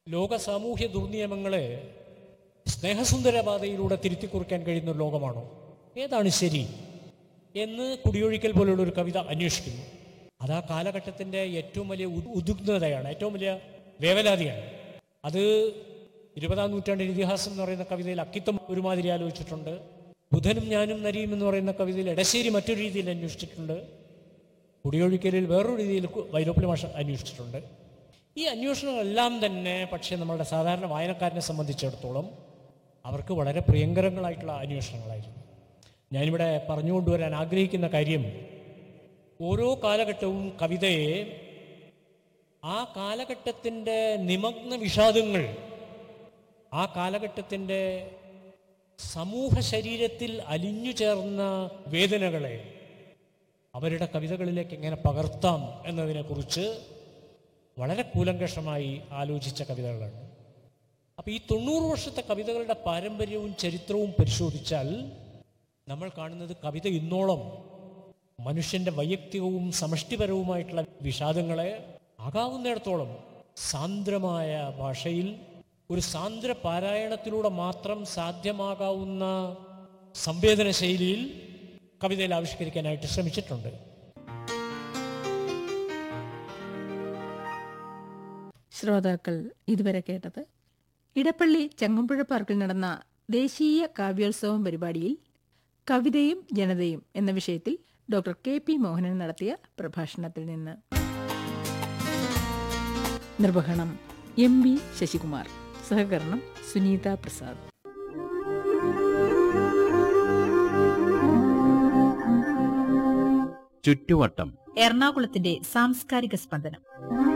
ലോക സാമൂഹ്യ ദുർനിയമങ്ങളെ സ്നേഹസുന്ദരപാതയിലൂടെ തിരുത്തി കുറിക്കാൻ കഴിയുന്ന ഒരു ലോകമാണോ ഏതാണ് ശരി എന്ന് കുടിയൊഴിക്കൽ പോലുള്ള ഒരു കവിത അന്വേഷിക്കുന്നു അത് ആ കാലഘട്ടത്തിൻ്റെ ഏറ്റവും വലിയ ഉദ്- ഉദ്വിഗ്നതയാണ് ഏറ്റവും വലിയ വേവലാതിയാണ് അത് ഇരുപതാം നൂറ്റാണ്ടിൻ്റെ ഇതിഹാസം എന്ന് പറയുന്ന കവിതയിൽ അക്കിത്തം ഒരുമാതിരി ആലോചിച്ചിട്ടുണ്ട് ബുധനും ഞാനും നരിയും എന്ന് പറയുന്ന കവിതയിൽ എടശ്ശേരി മറ്റൊരു രീതിയിൽ അന്വേഷിച്ചിട്ടുണ്ട് കുടിയൊഴിക്കലിൽ വേറൊരു രീതിയിൽ കു- വൈലോപ്പിളി മാഷ അന്വേഷിച്ചിട്ടുണ്ട് ഈ അന്വേഷണങ്ങളെല്ലാം തന്നെ പക്ഷേ നമ്മളുടെ സാധാരണ വായനക്കാരനെ സംബന്ധിച്ചിടത്തോളം അവർക്ക് വളരെ പ്രിയങ്കരങ്ങളായിട്ടുള്ള അന്വേഷണങ്ങളായിരുന്നു ഞാനിവിടെ പറഞ്ഞുകൊണ്ടുവരാൻ ആഗ്രഹിക്കുന്ന കാര്യം ഓരോ കാലഘട്ടവും കവിതയെ ആ കാലഘട്ടത്തിൻ്റെ നിമഗ്ന വിഷാദങ്ങൾ ആ കാലഘട്ടത്തിൻ്റെ സമൂഹ ശരീരത്തിൽ അലിഞ്ഞു ചേർന്ന വേദനകളെ അവരുടെ കവിതകളിലേക്ക് എങ്ങനെ പകർത്താം എന്നതിനെക്കുറിച്ച് വളരെ കൂലങ്കഷമായി ആലോചിച്ച കവിതകളാണ് അപ്പോൾ ഈ തൊണ്ണൂറ് വർഷത്തെ കവിതകളുടെ പാരമ്പര്യവും ചരിത്രവും പരിശോധിച്ചാൽ നമ്മൾ കാണുന്നത് കവിത ഇന്നോളം മനുഷ്യൻ്റെ വൈയക്തികവും സമഷ്ടിപരവുമായിട്ടുള്ള വിഷാദങ്ങളെ ആകാവുന്നിടത്തോളം സാന്ദ്രമായ ഭാഷയിൽ ഒരു സാന്ദ്ര പാരായണത്തിലൂടെ മാത്രം സാധ്യമാകാവുന്ന സംവേദന ശൈലിയിൽ കവിതയിൽ ആവിഷ്കരിക്കാനായിട്ട് ശ്രമിച്ചിട്ടുണ്ട് ശ്രോതാക്കൾ ഇതുവരെ കേട്ടത് ഇടപ്പള്ളി ചങ്ങമ്പുഴ പാർക്കിൽ നടന്ന ദേശീയ കാവ്യോത്സവം പരിപാടിയിൽ കവിതയും ജനതയും എന്ന വിഷയത്തിൽ ഡോക്ടർ കെ പി മോഹനൻ നടത്തിയ പ്രഭാഷണത്തിൽ നിന്ന് നിർവഹണം എം വി ശശികുമാർ സഹകരണം സുനീത പ്രസാദ് ചുറ്റുവട്ടം എറണാകുളത്തിന്റെ സാംസ്കാരിക സ്പന്ദനം